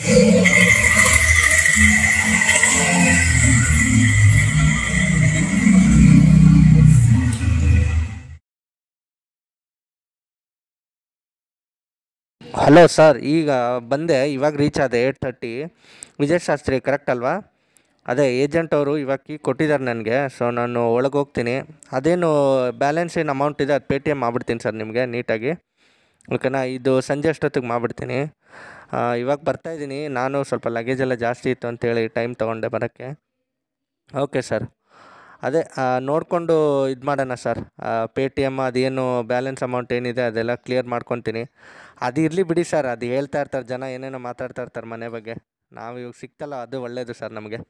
Hello sir ಈಗ ಬಂದೆ ಇವಾಗ ರೀಚ್ ಆದೆ at thirty Vijay Shastri correct ಅಲ್ವಾ ಅದೇ ಏಜೆಂಟ್ ಅವರು ಇವಾಗ ಕೀ ಕೊಟ್ಟಿದ್ದಾರೆ ನನಗೆ ಸೊ ನಾನು ಒಳಗೆ ಹೋಗ್ತೀನಿ ಅದೇನು ಬ್ಯಾಲೆನ್ಸ್ ಏನು ಅಮೌಂಟ್ ಇದೆ ಅದು ಪೇ ಟಿ ಎಮ್ ಮಾಡ್ಬಿಡ್ತೀನಿ ಸರ್ ನಿಮಗೆ ನೀಟಾಗಿ ಓಕೆನಾ ಇದು ಸಂಜೆ ಅಷ್ಟೊತ್ತಿಗೆ ಮಾಡಿಬಿಡ್ತೀನಿ ಇವಾಗ ಬರ್ತಾಯಿದ್ದೀನಿ ನಾನು ಸ್ವಲ್ಪ ಲಗೇಜ್ ಎಲ್ಲ ಜಾಸ್ತಿ ಇತ್ತು ಅಂತೇಳಿ ಟೈಮ್ ತೊಗೊಂಡೆ ಬರೋಕ್ಕೆ ಓಕೆ ಸರ್ ಅದೇ ನೋಡಿಕೊಂಡು ಇದು ಮಾಡೋಣ ಸರ್ ಪೇ ಟಿ ಎಮ್ ಅದೇನು ಬ್ಯಾಲೆನ್ಸ್ ಅಮೌಂಟ್ ಏನಿದೆ ಅದೆಲ್ಲ ಕ್ಲಿಯರ್ ಮಾಡ್ಕೊತೀನಿ ಅದು ಇರಲಿ ಬಿಡಿ ಸರ್ ಅದು ಹೇಳ್ತಾ ಇರ್ತಾರೆ ಜನ ಏನೇನೋ ಮಾತಾಡ್ತಾ ಇರ್ತಾರೆ ಮನೆ ಬಗ್ಗೆ ನಾವು ಇವಾಗ ಸಿಕ್ತಲ್ಲ ಅದು ಒಳ್ಳೆಯದು ಸರ್ ನಮಗೆ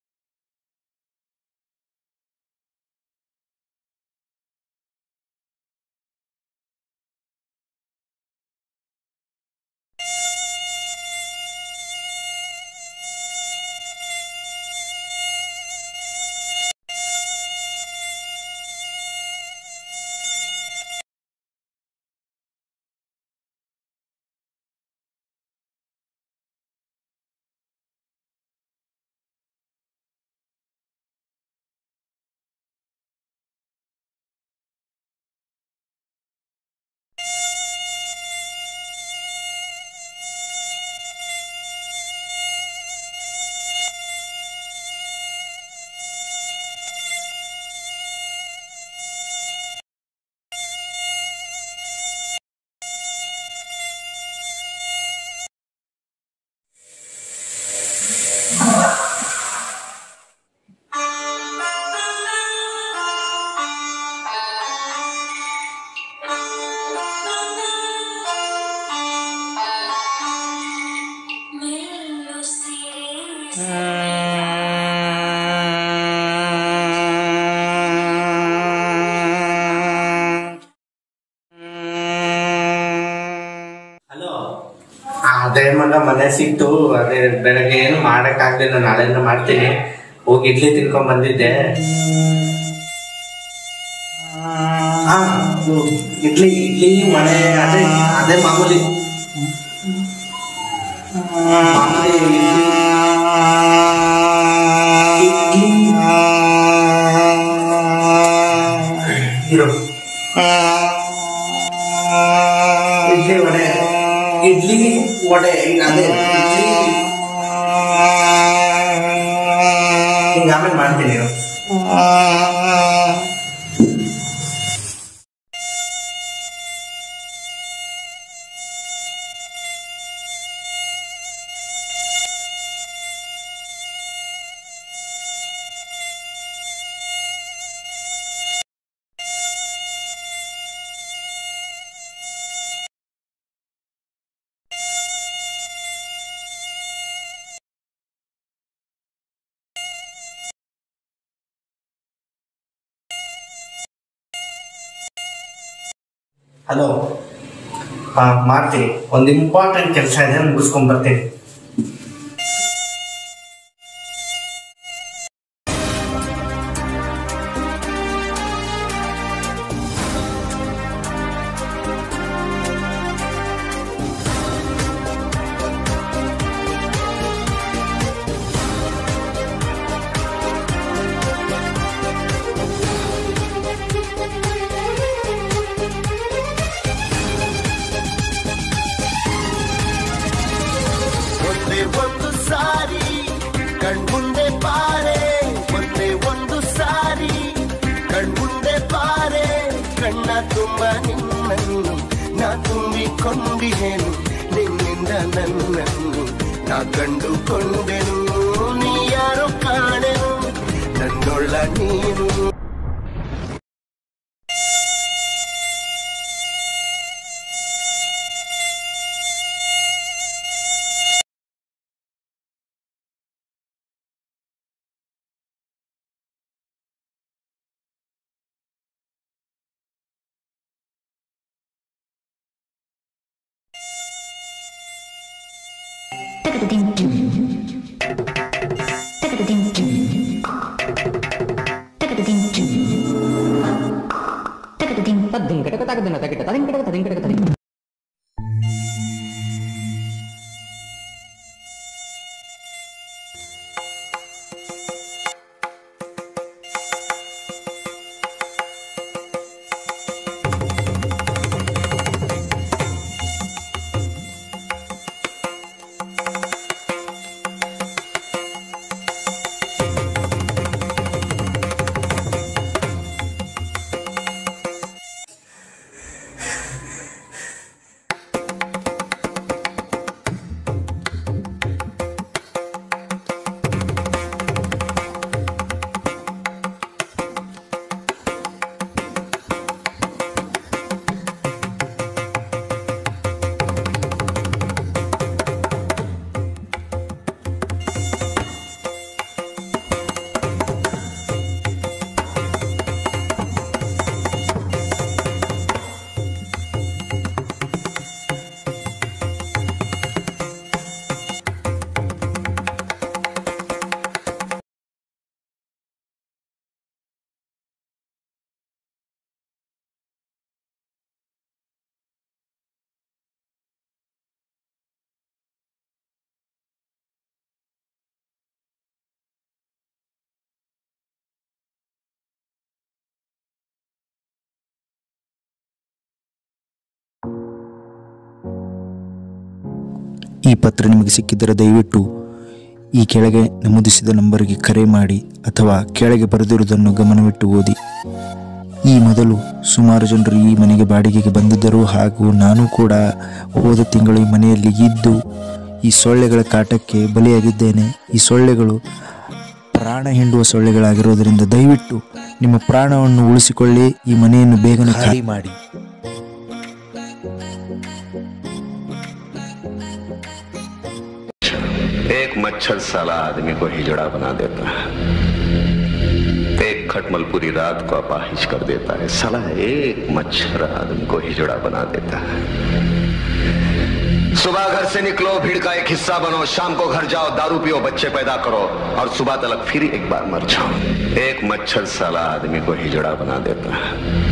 ಹಲೋ ಅದೇ ಮಗ ಮನೆ ಸಿಕ್ತು ಅದೇ ಬೆಳಗ್ಗೆ ಏನು ಮಾಡಕ್ಕಾಗ್ಲಿಲ್ಲ ನಾಳೆಯಿಂದ ಮಾಡ್ತೀನಿ ಹೋಗಿ ಇಡ್ಲಿ ತಿನ್ಕೊಂಡ್ ಬಂದಿದ್ದೆ ಹಾ ಅದು ಇಡ್ಲಿ ಇಡ್ಲಿ ಮಳೆ ಅದೇ ಅದೇ ಮಾಮೂಲಿ ಮಾಮೂಲಿ ಇಡ್ಲಿ ಇಡ್ಲಿ ಇರು ಇಡ್ಲಿ ವಡೆ ಇಡ್ಲಿ ವಡೆ ಈಗ ಅದೇ ಇಡ್ಲಿ ಹಿಂಗ ಆಮೇಲೆ ಮಾಡ್ತೀನಿ ಇರು. ಹಲೋ ಹಾ ಮಾಡ್ತೀನಿ ಒಂದು ಇಂಪಾರ್ಟೆಂಟ್ ಕೆಲಸ ಇದೆ ಮುಗಿಸ್ಕೊಂಡ್ ಬರ್ತೀನಿ ಒಂದೇ ಒಂದು ಸಾರಿ ಕಣ್ಮುಂದೆ ಬಾರೆ ಒಂದೇ ಒಂದು ಸಾರಿ ಕಣ್ಮುಂದೆ ಬಾರೆ ಕಣ್ಣ ತುಂಬ ನಿನ್ನನ್ನು ನಾ ತುಂಬಿಕೊಂಡಿಹೆನು ನಿನ್ನಿಂದ ನನ್ನನ್ನು ನಾ ಕಂಡುಕೊಂಡೆನು ನೀ ಯಾರು ಕಾಣೆನು ನನ್ನೊಳ್ಳ ನೀನು ಈ ಪತ್ರ ನಿಮಗೆ ಸಿಕ್ಕಿದ್ದರೆ ದಯವಿಟ್ಟು ಈ ಕೆಳಗೆ ನಮೂದಿಸಿದ ನಂಬರಿಗೆ ಕರೆ ಮಾಡಿ ಅಥವಾ ಕೆಳಗೆ ಬರೆದಿರುವುದನ್ನು ಗಮನವಿಟ್ಟು ಓದಿ ಈ ಮೊದಲು ಸುಮಾರು ಜನರು ಈ ಮನೆಗೆ ಬಾಡಿಗೆಗೆ ಬಂದಿದ್ದರು ಹಾಗೂ ನಾನು ಕೂಡ ಹೋದ ತಿಂಗಳು ಈ ಮನೆಯಲ್ಲಿ ಇದ್ದು ಈ ಸೊಳ್ಳೆಗಳ ಕಾಟಕ್ಕೆ ಬಲಿಯಾಗಿದ್ದೇನೆ ಈ ಸೊಳ್ಳೆಗಳು ಪ್ರಾಣ ಹಿಂಡುವ ಸೊಳ್ಳೆಗಳಾಗಿರೋದರಿಂದ ದಯವಿಟ್ಟು ನಿಮ್ಮ ಪ್ರಾಣವನ್ನು ಉಳಿಸಿಕೊಳ್ಳಿ ಈ ಮನೆಯನ್ನು ಬೇಗನೆ ಖಾಲಿ ಮಾಡಿ एक मच्छर साला आदमी को हिजड़ा बना देता है एक खटमल पूरी रात को अपाहिज कर देता है साला एक मच्छर आदमी को हिजड़ा बना देता है सुबह घर से निकलो भीड़ का एक हिस्सा बनो शाम को घर जाओ दारू पियो बच्चे पैदा करो और सुबह तलक फिर एक बार मर जाओ एक मच्छर साला आदमी को हिजड़ा बना देता है